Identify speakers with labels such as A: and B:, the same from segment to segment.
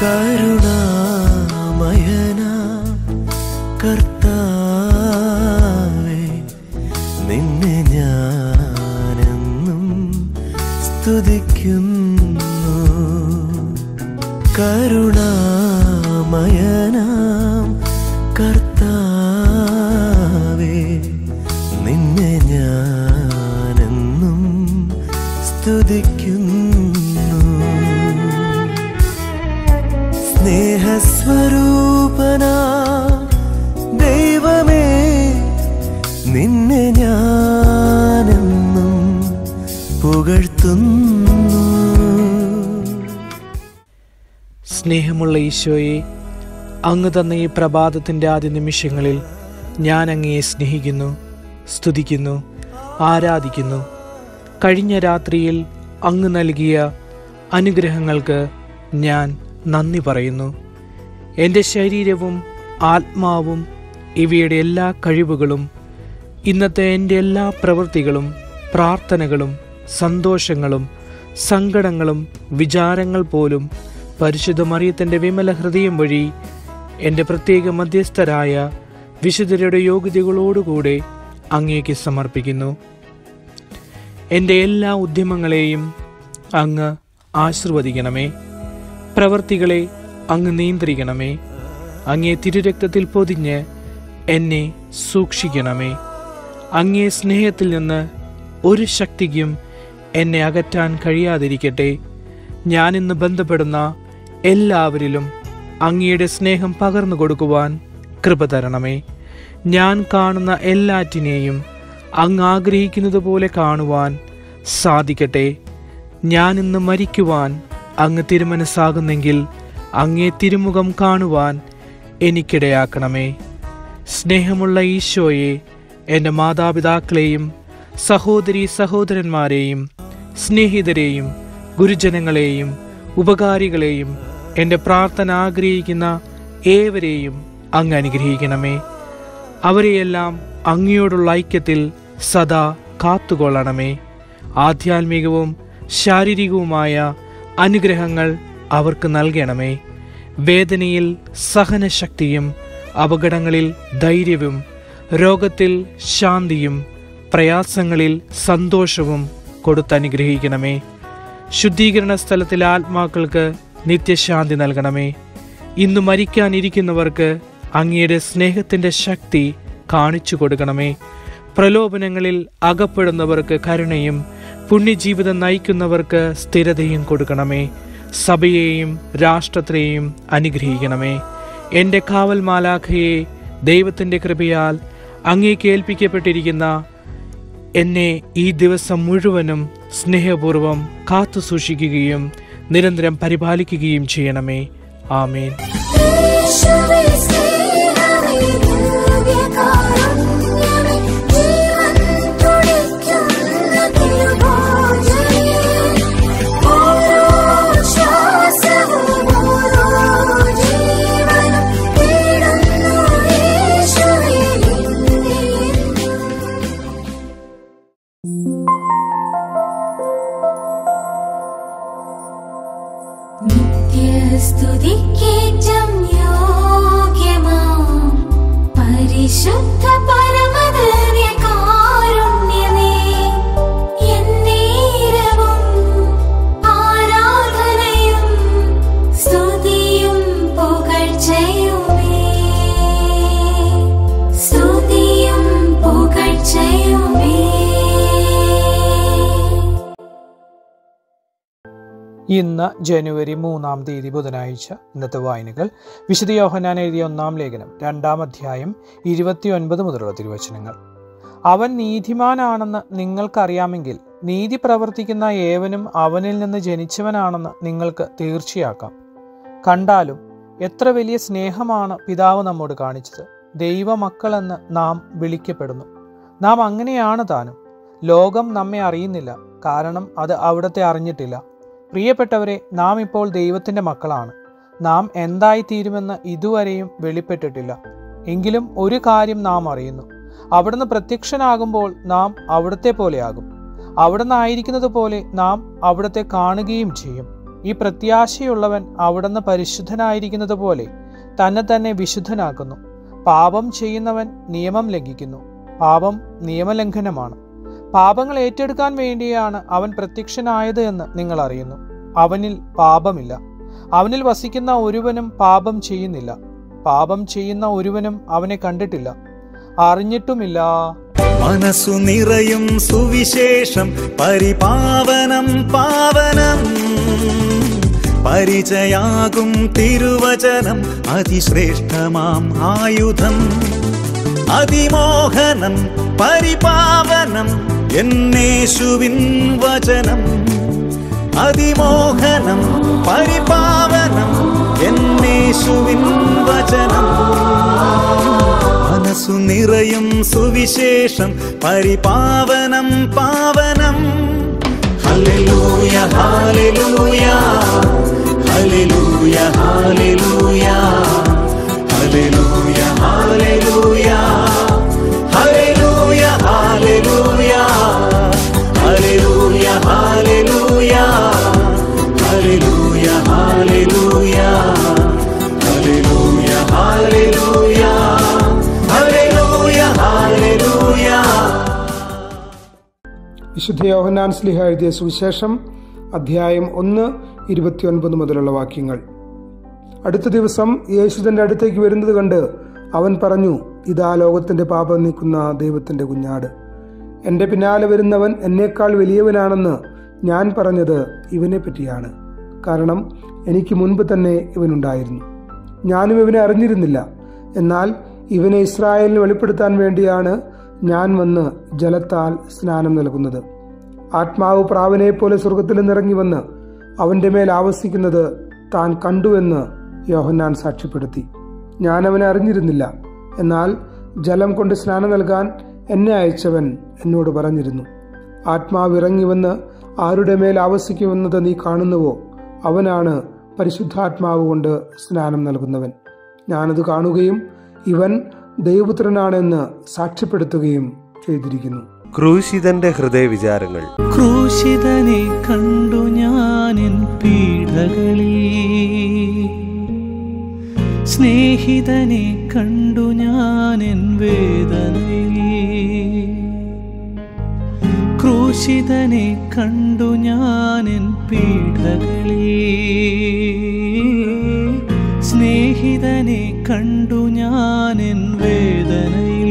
A: കരുണാമയന കർത്താവേ നിന്നെ ഞാനെന്നും സ്തുതിക്കുന്നു കരുണാമയനാം കർത്താവേ നിന്നെ ഞാനെന്നും സ്തുതിക്കുന്നു സ്നേഹസ്വരൂപന ദൈവമേ നിന്നെ ഞാനെന്നും പുകഴ്ത്തുന്നു
B: സ്നേഹമുള്ള ഈശോയെ അങ്ങ് തന്ന ഈ പ്രഭാതത്തിൻ്റെ ആദ്യ നിമിഷങ്ങളിൽ ഞാൻ അങ്ങയെ സ്നേഹിക്കുന്നു സ്തുതിക്കുന്നു ആരാധിക്കുന്നു കഴിഞ്ഞ രാത്രിയിൽ അങ്ങ് നൽകിയ അനുഗ്രഹങ്ങൾക്ക് ഞാൻ നന്ദി പറയുന്നു എൻ്റെ ശരീരവും ആത്മാവും ഇവയുടെ എല്ലാ കഴിവുകളും ഇന്നത്തെ എൻ്റെ എല്ലാ പ്രവൃത്തികളും പ്രാർത്ഥനകളും സന്തോഷങ്ങളും സങ്കടങ്ങളും വിചാരങ്ങൾ പോലും പരിശുദ്ധ മറിയത്തിൻ്റെ വിമല ഹൃദയം വഴി എൻ്റെ പ്രത്യേക മധ്യസ്ഥരായ വിശുദ്ധരുടെ യോഗ്യതകളോടുകൂടെ അങ്ങേക്ക് സമർപ്പിക്കുന്നു എൻ്റെ എല്ലാ ഉദ്യമങ്ങളെയും അങ്ങ് ആശീർവദിക്കണമേ പ്രവർത്തികളെ അങ്ങ് നിയന്ത്രിക്കണമേ അങ്ങേ തിരുരക്തത്തിൽ പൊതിഞ്ഞ് എന്നെ സൂക്ഷിക്കണമേ അങ്ങേ സ്നേഹത്തിൽ നിന്ന് ഒരു ശക്തിക്കും എന്നെ അകറ്റാൻ കഴിയാതിരിക്കട്ടെ ഞാനിന്ന് ബന്ധപ്പെടുന്ന എല്ലാവരിലും അങ്ങയുടെ സ്നേഹം പകർന്നു കൊടുക്കുവാൻ കൃപ തരണമേ ഞാൻ കാണുന്ന എല്ലാറ്റിനെയും അങ്ങ് ആഗ്രഹിക്കുന്നത് പോലെ കാണുവാൻ സാധിക്കട്ടെ ഞാൻ ഇന്ന് മരിക്കുവാൻ അങ്ങ് തിരുമനസ്സാകുന്നെങ്കിൽ അങ്ങേ തിരുമുഖം കാണുവാൻ എനിക്കിടയാക്കണമേ സ്നേഹമുള്ള ഈശോയെ എൻ്റെ മാതാപിതാക്കളെയും സഹോദരി സഹോദരന്മാരെയും സ്നേഹിതരെയും ഗുരുജനങ്ങളെയും ഉപകാരികളെയും എൻ്റെ പ്രാർത്ഥന ആഗ്രഹിക്കുന്ന ഏവരെയും അങ്ങ് അനുഗ്രഹിക്കണമേ അവരെയെല്ലാം അങ്ങയോടുള്ള ഐക്യത്തിൽ സദാ കാത്തുകൊള്ളണമേ ആധ്യാത്മികവും ശാരീരികവുമായ അനുഗ്രഹങ്ങൾ അവർക്ക് നൽകണമേ വേദനയിൽ സഹനശക്തിയും അപകടങ്ങളിൽ ധൈര്യവും രോഗത്തിൽ ശാന്തിയും പ്രയാസങ്ങളിൽ സന്തോഷവും കൊടുത്തനുഗ്രഹിക്കണമേ ശുദ്ധീകരണ സ്ഥലത്തിലെ ആത്മാക്കൾക്ക് നിത്യശാന്തി നൽകണമേ ഇന്ന് മരിക്കാനിരിക്കുന്നവർക്ക് അങ്ങയുടെ സ്നേഹത്തിൻ്റെ ശക്തി കാണിച്ചു കൊടുക്കണമേ പ്രലോഭനങ്ങളിൽ അകപ്പെടുന്നവർക്ക് കരുണയും പുണ്യജീവിതം നയിക്കുന്നവർക്ക് സ്ഥിരതയും കൊടുക്കണമേ സഭയെയും രാഷ്ട്രത്തെയും അനുഗ്രഹിക്കണമേ എൻ്റെ കാവൽ മാലാഖയെ ദൈവത്തിൻ്റെ കൃപയാൽ അങ്ങേക്ക് ഏൽപ്പിക്കപ്പെട്ടിരിക്കുന്ന എന്നെ ഈ ദിവസം മുഴുവനും സ്നേഹപൂർവം കാത്തു സൂക്ഷിക്കുകയും നിരന്തരം പരിപാലിക്കുകയും ചെയ്യണമേ ആമേൻ
C: യേശുവേ സ്നേഹമേ ദിവ്യകാരുണ്യമേ ജീവൻ തുടിക്കുന്ന തിരുഭോജനേ ഓരോ ശ്വാസവും ഓരോ ജീവനും തേടുന്നു യേശുവേ നിന്നെ നിത്യസ്തുതിക്കേറ്റം യോഗ്യമാം പരിശുദ്ധ പരമധന്യകാരുണ്യമേ എന്നേരവും ആരാധനയും സ്തുതിയും പുകഴ്ചയുമേ സ്തുതിയും പുകഴ്ചയുമേ
B: ഇന്ന് ജനുവരി മൂന്നാം തീയതി ബുധനാഴ്ച ഇന്നത്തെ വായനകൾ വിശുദ്ധ യോഹന്നാൻ എഴുതിയ ഒന്നാം ലേഖനം രണ്ടാം അധ്യായം ഇരുപത്തിയൊൻപത് മുതലുള്ള തിരുവചനങ്ങൾ അവൻ നീതിമാനാണെന്ന് നിങ്ങൾക്കറിയാമെങ്കിൽ നീതി പ്രവർത്തിക്കുന്ന ഏവനും അവനിൽ നിന്ന് ജനിച്ചവനാണെന്ന് നിങ്ങൾക്ക് തീർച്ചയാക്കാം കണ്ടാലും എത്ര വലിയ സ്നേഹമാണ് പിതാവ് നമ്മോട് കാണിച്ചത് ദൈവമക്കളെന്ന് നാം വിളിക്കപ്പെടുന്നു നാം അങ്ങനെയാണ് താനും ലോകം നമ്മെ അറിയുന്നില്ല കാരണം അത് അവിടത്തെ അറിഞ്ഞിട്ടില്ല പ്രിയപ്പെട്ടവരെ നാം ഇപ്പോൾ ദൈവത്തിൻ്റെ മക്കളാണ് നാം എന്തായിത്തീരുമെന്ന് ഇതുവരെയും വെളിപ്പെട്ടിട്ടില്ല എങ്കിലും ഒരു കാര്യം നാം അറിയുന്നു അവിടുന്ന് പ്രത്യക്ഷനാകുമ്പോൾ നാം അവിടുത്തെ പോലെയാകും അവിടുന്ന് ആയിരിക്കുന്നത് പോലെ നാം അവിടുത്തെ കാണുകയും ചെയ്യും ഈ പ്രത്യാശയുള്ളവൻ അവിടുന്ന് പരിശുദ്ധനായിരിക്കുന്നത് പോലെ തന്നെ തന്നെ വിശുദ്ധനാക്കുന്നു പാപം ചെയ്യുന്നവൻ നിയമം ലംഘിക്കുന്നു പാപം നിയമലംഘനമാണ് പാപങ്ങൾ ഏറ്റെടുക്കാൻ വേണ്ടിയാണ് അവൻ പ്രത്യക്ഷനായത് എന്ന് നിങ്ങൾ അറിയുന്നു അവനിൽ പാപമില്ല അവനിൽ വസിക്കുന്ന ഒരുവനും പാപം ചെയ്യുന്നില്ല പാപം ചെയ്യുന്ന ഒരുവനും അവനെ കണ്ടിട്ടില്ല അറിഞ്ഞിട്ടുമില്ല
D: മനസ്സു നിറയും സുവിശേഷം പരിപാവനം പാവനം പരിചയാകും തിരുവചനം അതിശ്രേഷ്ഠമാം ആയുധം അതിമോഹനം പരിപാവനം എന്നേശുവിൻ വചനം അതിമോഹനം പരിപാവനം എന്നേശുവിൻ വചനം മനസ്സു നിറയും സുവിശേഷം പരിപാവനം പാവനം ഹല്ലേലൂയ ഹല്ലേലൂയ ഹല്ലേലൂയ ഹല്ലേലൂയ ഹല്ലേലൂയ ഹല്ലേലൂയ ഹല്ലേലൂയ ഹല്ലേലൂയ ഹല്ലേലൂയ ഹല്ലേലൂയ ഹല്ലേലൂയ ഹല്ലേലൂയ ഹല്ലേലൂയ ഹല്ലേലൂയ ഹല്ലേലൂയ ഹല്ലേലൂയ
E: വിശുദ്ധ യോഹന്നാൻ സ്ലിഹ എഴുതിയ സുവിശേഷം അധ്യായം ഒന്ന് ഇരുപത്തിയൊൻപത് മുതലുള്ള വാക്യങ്ങൾ അടുത്ത ദിവസം യേശുദന്റെ അടുത്തേക്ക് വരുന്നത് കണ്ട് അവൻ പറഞ്ഞു ഇതാ ലോകത്തിന്റെ പാപം നീക്കുന്ന ദൈവത്തിന്റെ കുഞ്ഞാട് എൻ്റെ പിന്നാലെ വരുന്നവൻ എന്നേക്കാൾ വലിയവനാണെന്ന് ഞാൻ പറഞ്ഞത് ഇവനെ പറ്റിയാണ് കാരണം എനിക്ക് മുൻപ് തന്നെ ഇവനുണ്ടായിരുന്നു ഞാനും ഇവനെ അറിഞ്ഞിരുന്നില്ല എന്നാൽ ഇവനെ ഇസ്രായേലിന് വെളിപ്പെടുത്താൻ വേണ്ടിയാണ് ഞാൻ വന്ന് ജലത്താൽ സ്നാനം നൽകുന്നത് ആത്മാവ് പ്രാവനെ പോലെ സ്വർഗത്തിൽ നിന്നിറങ്ങി വന്ന് അവന്റെ മേൽ ആവസിക്കുന്നത് താൻ കണ്ടുവെന്ന് യോഹന്നാൻ സാക്ഷ്യപ്പെടുത്തി ഞാൻ അവനെ അറിഞ്ഞിരുന്നില്ല എന്നാൽ ജലം കൊണ്ട് സ്നാനം നൽകാൻ എന്നെ അയച്ചവൻ എന്നോട് പറഞ്ഞിരുന്നു ആത്മാവ് ഇറങ്ങി വന്ന് ആരുടെ മേൽ ആവസിക്കുമെന്നത് നീ കാണുന്നുവോ അവനാണ് പരിശുദ്ധാത്മാവ് കൊണ്ട് സ്നാനം നൽകുന്നവൻ ഞാനത് കാണുകയും ഇവൻ ദൈവപുത്രനാണെന്ന് സാക്ഷ്യപ്പെടുത്തുകയും ചെയ്തിരിക്കുന്നു
A: ക്രൂശിതന്റെ ഹൃദയവിചാരങ്ങൾ
D: ക്രൂശിതനെ കണ്ടു ഞാനിൻ പീഡകളിൽ സ്നേഹിതനെ കണ്ടു ഞാനിൻ വേദനയിൽ ക്രൂശിതനെ കണ്ടു ഞാനിൻ പീഡകളിൽ സ്നേഹിതനെ കണ്ടു ഞാനിൻ വേദനയിൽ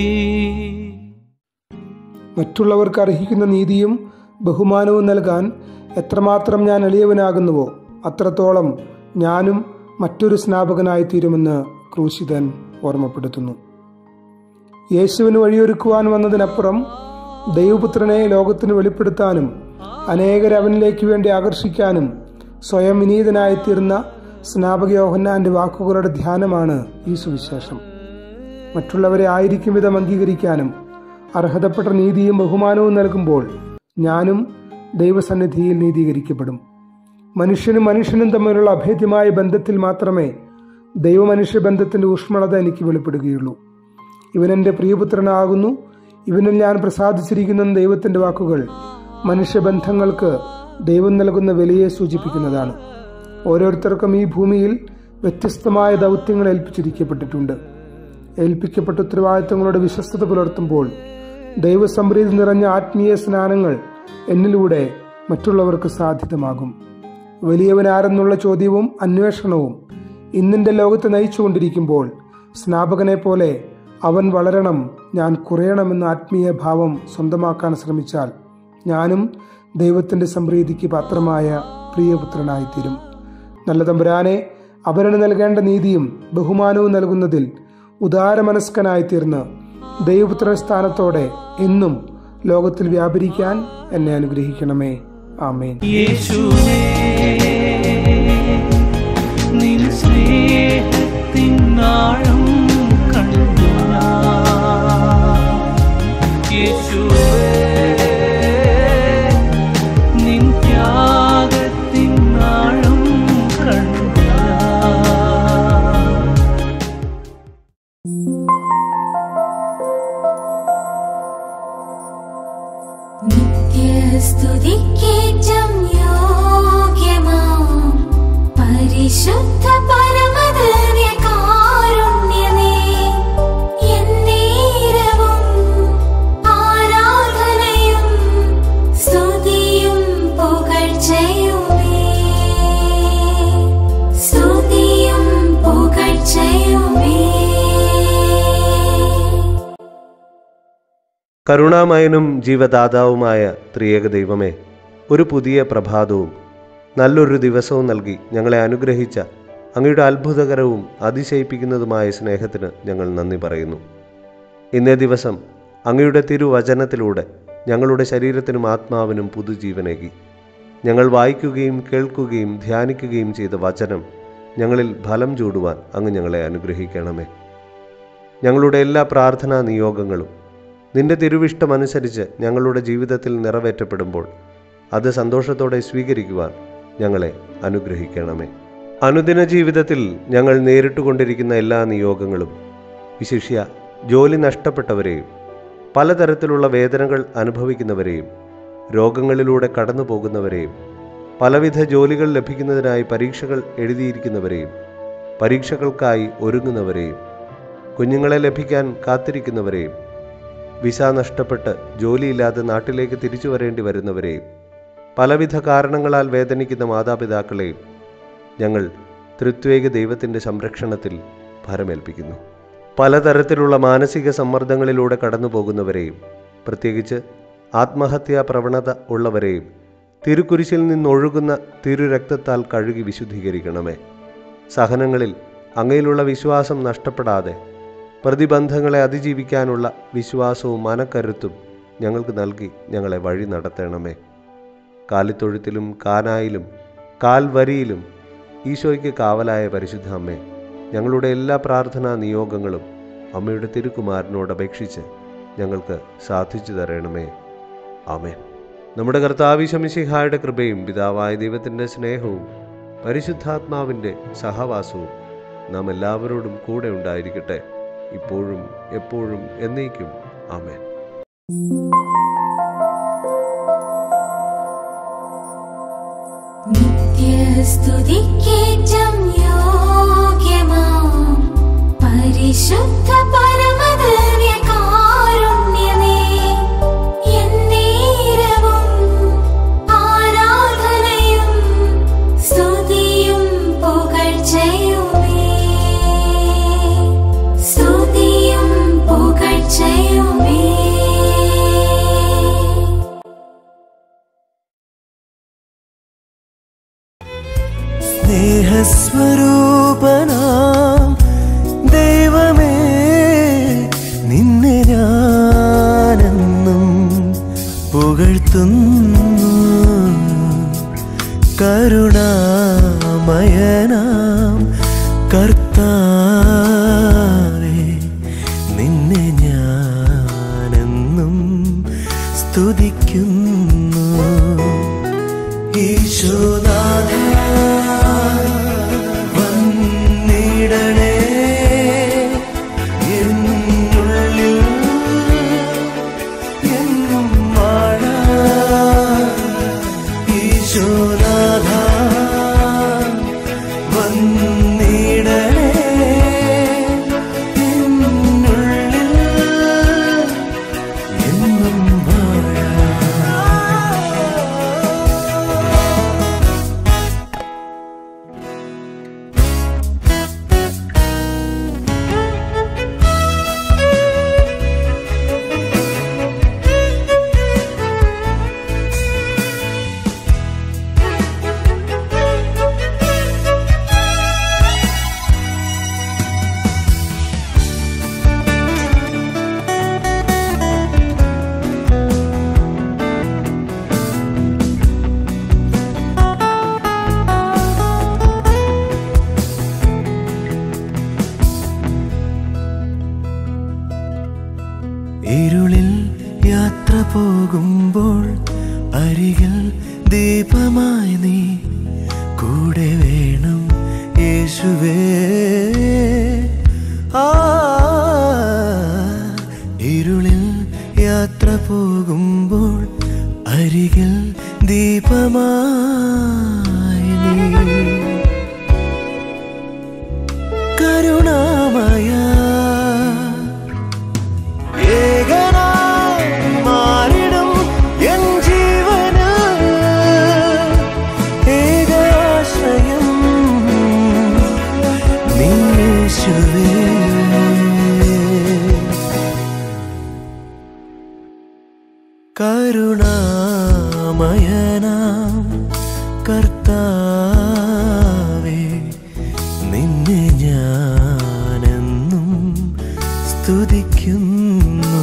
E: മറ്റുള്ളവർക്ക് അർഹിക്കുന്ന നീതിയും ബഹുമാനവും നൽകാൻ എത്രമാത്രം ഞാൻ എളിയവനാകുന്നുവോ അത്രത്തോളം ഞാനും മറ്റൊരു സ്നാപകനായി തീരുമെന്ന് ക്രൂശിതൻ ഓർമ്മപ്പെടുത്തുന്നു യേശുവിന് വഴിയൊരുക്കുവാൻ വന്നതിനപ്പുറം ദൈവപുത്രനെ ലോകത്തിന് വെളിപ്പെടുത്താനും അനേകരെ അവനിലേക്ക് വേണ്ടി ആകർഷിക്കാനും സ്വയം വിനീതനായിത്തീർന്ന സ്നാപക യോഹന്നാന്റെ വാക്കുകളുടെ ധ്യാനമാണ് ഈ സുവിശേഷം മറ്റുള്ളവരെ ആയിരിക്കും വിധം അംഗീകരിക്കാനും അർഹതപ്പെട്ട നീതിയും ബഹുമാനവും നൽകുമ്പോൾ ഞാനും ദൈവസന്നിധിയിൽ നീതീകരിക്കപ്പെടും മനുഷ്യനും മനുഷ്യനും തമ്മിലുള്ള അഭേദ്യമായ ബന്ധത്തിൽ മാത്രമേ ദൈവമനുഷ്യ ബന്ധത്തിന്റെ ഊഷ്മളത എനിക്ക് വെളിപ്പെടുകയുള്ളൂ ഇവൻ എൻ്റെ പ്രിയപുത്രനാകുന്നു ഇവനിൽ ഞാൻ പ്രസാദിച്ചിരിക്കുന്ന ദൈവത്തിന്റെ വാക്കുകൾ മനുഷ്യബന്ധങ്ങൾക്ക് ദൈവം നൽകുന്ന വിലയെ സൂചിപ്പിക്കുന്നതാണ് ഓരോരുത്തർക്കും ഈ ഭൂമിയിൽ വ്യത്യസ്തമായ ദൗത്യങ്ങൾ ഏൽപ്പിച്ചിരിക്കപ്പെട്ടിട്ടുണ്ട് ഏൽപ്പിക്കപ്പെട്ട ഉത്തരവാദിത്തങ്ങളുടെ വിശ്വസ്തത പുലർത്തുമ്പോൾ ദൈവസംപ്രീതി നിറഞ്ഞ ആത്മീയ സ്നാനങ്ങൾ എന്നിലൂടെ മറ്റുള്ളവർക്ക് സാധ്യതമാകും വലിയവനാരെന്നുള്ള ചോദ്യവും അന്വേഷണവും ഇന്നിന്റെ ലോകത്തെ നയിച്ചുകൊണ്ടിരിക്കുമ്പോൾ സ്നാപകനെ പോലെ അവൻ വളരണം ഞാൻ കുറയണമെന്ന ആത്മീയ ഭാവം സ്വന്തമാക്കാൻ ശ്രമിച്ചാൽ ഞാനും ദൈവത്തിന്റെ സംപ്രീതിക്ക് പാത്രമായ പ്രിയപുത്രനായിത്തീരും നല്ല തമ്പുരാനെ അവരന് നൽകേണ്ട നീതിയും ബഹുമാനവും നൽകുന്നതിൽ ഉദാരമനസ്കനായി തീർന്ന് ദൈവപുത്ര സ്ഥാനത്തോടെ എന്നും ലോകത്തിൽ വ്യാപരിക്കാൻ എന്നെ അനുഗ്രഹിക്കണമേ ആമേൻ
D: യേശുവേ നിൻ സ്നേഹത്തിൻ ആഴം കണ്ടു ഞാൻ. യേശുവേ നിൻ ത്യാഗത്തിൻ ആഴം കണ്ടു ഞാൻ.
C: നിത്യസ്തുതിക്കേറ്റം യോഗ്യനാം പരിശുദ്ധ പരമദിവ്യകാരുണ്യമേ എന്നേരവും ആരാധനയും സ്തുതിയും പുകഴ്ചയുമേ സ്തുതിയും പുകഴ്ചയുമേ
A: കരുണാമയനും ജീവദാതാവുമായ ത്രിയേക ദൈവമേ ഒരു പുതിയ പ്രഭാതവും നല്ലൊരു ദിവസവും നൽകി ഞങ്ങളെ അനുഗ്രഹിച്ച അങ്ങയുടെ അത്ഭുതകരവും അതിശയിപ്പിക്കുന്നതുമായ സ്നേഹത്തിന് ഞങ്ങൾ നന്ദി പറയുന്നു ഇന്നേ ദിവസം അങ്ങയുടെ തിരുവചനത്തിലൂടെ ഞങ്ങളുടെ ശരീരത്തിനും ആത്മാവിനും പുതുജീവനേകി ഞങ്ങൾ വായിക്കുകയും കേൾക്കുകയും ധ്യാനിക്കുകയും ചെയ്ത വചനം ഞങ്ങളിൽ ഫലം ചൂടുവാൻ അങ്ങ് ഞങ്ങളെ അനുഗ്രഹിക്കണമേ ഞങ്ങളുടെ എല്ലാ പ്രാർത്ഥനാ നിയോഗങ്ങളും നിന്റെ തിരുവിഷ്ടമനുസരിച്ച് ഞങ്ങളുടെ ജീവിതത്തിൽ നിറവേറ്റപ്പെടുമ്പോൾ അത് സന്തോഷത്തോടെ സ്വീകരിക്കുവാൻ ഞങ്ങളെ അനുഗ്രഹിക്കണമേ അനുദിന ജീവിതത്തിൽ ഞങ്ങൾ നേരിട്ടുകൊണ്ടിരിക്കുന്ന എല്ലാ നിയോഗങ്ങളും വിശിഷ്യ ജോലി നഷ്ടപ്പെട്ടവരെയും പലതരത്തിലുള്ള വേദനകൾ അനുഭവിക്കുന്നവരെയും രോഗങ്ങളിലൂടെ കടന്നു പോകുന്നവരെയും പലവിധ ജോലികൾ ലഭിക്കുന്നതിനായി പരീക്ഷകൾ എഴുതിയിരിക്കുന്നവരെയും പരീക്ഷകൾക്കായി ഒരുങ്ങുന്നവരെയും കുഞ്ഞുങ്ങളെ ലഭിക്കാൻ കാത്തിരിക്കുന്നവരെയും വിസ നഷ്ടപ്പെട്ട് ജോലിയില്ലാതെ നാട്ടിലേക്ക് തിരിച്ചു വരേണ്ടി വരുന്നവരെയും പലവിധ കാരണങ്ങളാൽ വേദനിക്കുന്ന മാതാപിതാക്കളെയും ഞങ്ങൾ തൃത്വേക ദൈവത്തിൻ്റെ സംരക്ഷണത്തിൽ ഭരമേൽപ്പിക്കുന്നു പലതരത്തിലുള്ള മാനസിക സമ്മർദ്ദങ്ങളിലൂടെ കടന്നു പോകുന്നവരെയും പ്രത്യേകിച്ച് ആത്മഹത്യാ പ്രവണത ഉള്ളവരെയും തിരുക്കുരിശിൽ നിന്നൊഴുകുന്ന തിരുരക്തത്താൽ കഴുകി വിശുദ്ധീകരിക്കണമേ സഹനങ്ങളിൽ അങ്ങയിലുള്ള വിശ്വാസം നഷ്ടപ്പെടാതെ പ്രതിബന്ധങ്ങളെ അതിജീവിക്കാനുള്ള വിശ്വാസവും മനക്കരുത്തും ഞങ്ങൾക്ക് നൽകി ഞങ്ങളെ വഴി നടത്തണമേ കാലിത്തൊഴുത്തിലും കാനായിലും കാൽവരിയിലും ഈശോയ്ക്ക് കാവലായ പരിശുദ്ധ അമ്മേ ഞങ്ങളുടെ എല്ലാ പ്രാർത്ഥനാ നിയോഗങ്ങളും അമ്മയുടെ തിരുക്കുമാരനോട് അപേക്ഷിച്ച് ഞങ്ങൾക്ക് സാധിച്ചു തരണമേ ആമേൻ നമ്മുടെ കർത്താവിശമിശിഹായുടെ കൃപയും പിതാവായ ദൈവത്തിൻ്റെ സ്നേഹവും പരിശുദ്ധാത്മാവിൻ്റെ സഹവാസവും നാം എല്ലാവരോടും കൂടെ ഉണ്ടായിരിക്കട്ടെ ഇപ്പോഴും എപ്പോഴും എന്നേക്കും ആമേൻ
C: നിത്യസ്തുതിക്കേറ്റം യോഗ്യമാം പരിശുദ്ധ പരമദിവ്യകാരുണ്യമേ എന്നേരവും ആരാധനയും സ്തുതിയും പുകഴ്ചയുമേ സ്തുതിയും പുകഴ്ചയുമേ
D: സ്നേഹസ്വരൂപനാം ദൈവമേ നിന്നെ ഞാനെന്നും പുകഴ്ത്തുന്നു കരുണാമയനാം കർത്താവേ നിന്നെ ഞാനെന്നും സ്തുതിക്കുന്നു ഈശോനാഥ വന്നിടണേ എന്നുള്ളിൽ എന്നും വാഴാൻ ഈശോനാഥ വന്നിടണേ എന്നുള്ളിൽ എന്നും വാഴാൻ ഇരുളിൽ യാത്ര പോകുമ്പോൾ അരികിൽ ദീപമായി നീ കൂടെ വേണം യേശുവേ ആ ഇരുളിൽ യാത്ര പോകുമ്പോൾ അരികിൽ ദീപമായി നീ കരുണാമയ ഏകനായി മാറിടും എൻ ജീവന് ഏകാശ്രയം നീ യേശുവേ കരുണാമയനാം കർത്താവേ നിന്നെ ഞാനെന്നും സ്തുതിക്കുന്നു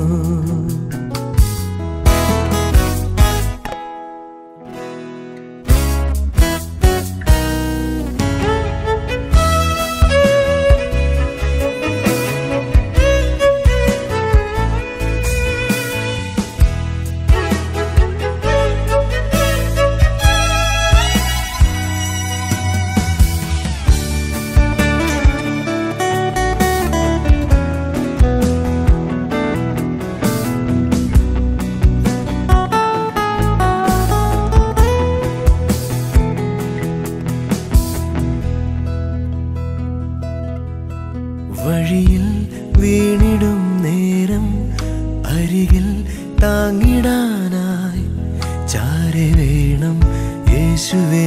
D: വഴിയിൽ വീണിടും നേരം അരികിൽ താങ്ങിടാനായി ചാരെ വേണം യേശുവേ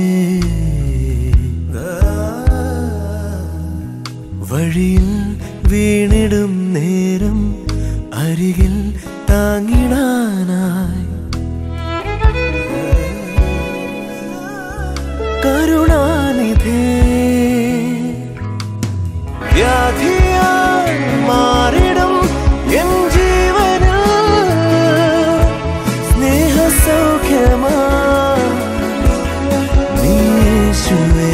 D: വഴിയിൽ വീണിടും നേരം അരികിൽ താങ്ങിടാനായി കരുണാനിധേ വ്യാധിയാൽ മാറിടും എൻ ജീവന് സ്നേഹസൗഖ്യമാ നീ യേശുവേ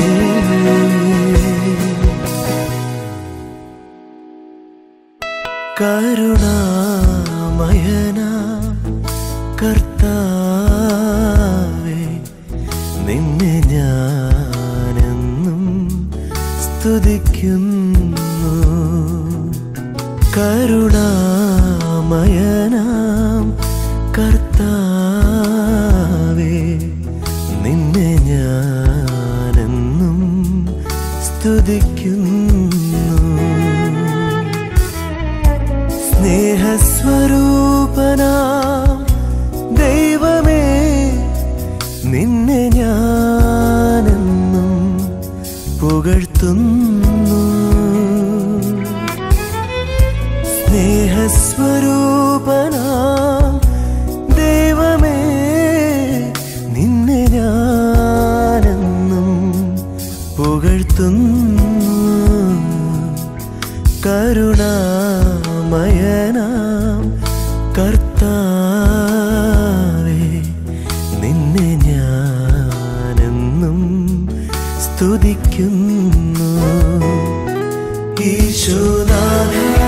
D: കരുണാമയന കർത്താവേ നിന്നെ ഞാനെന്നും സ്തുതിക്കുന്നു കരുണാമയനാം കർത്താവേ നിന്നെ ഞാനെന്നും സ്തുതിക്കുന്നു സ്നേഹസ്വരൂപനാം ദൈവമേ നിന്നെ ഞാനെന്നും പുകഴ്ത്തുന്നു സ്നേഹസ്വരൂപനാം ദൈവമേ നിന്നെ ഞാനെന്നും പുകഴ്ത്തുന്നു കരുണാമയനാം കർത്താവേ നിന്നെ ഞാനെന്നും സ്തുതിക്കുന്നു ഈശോനാഥേ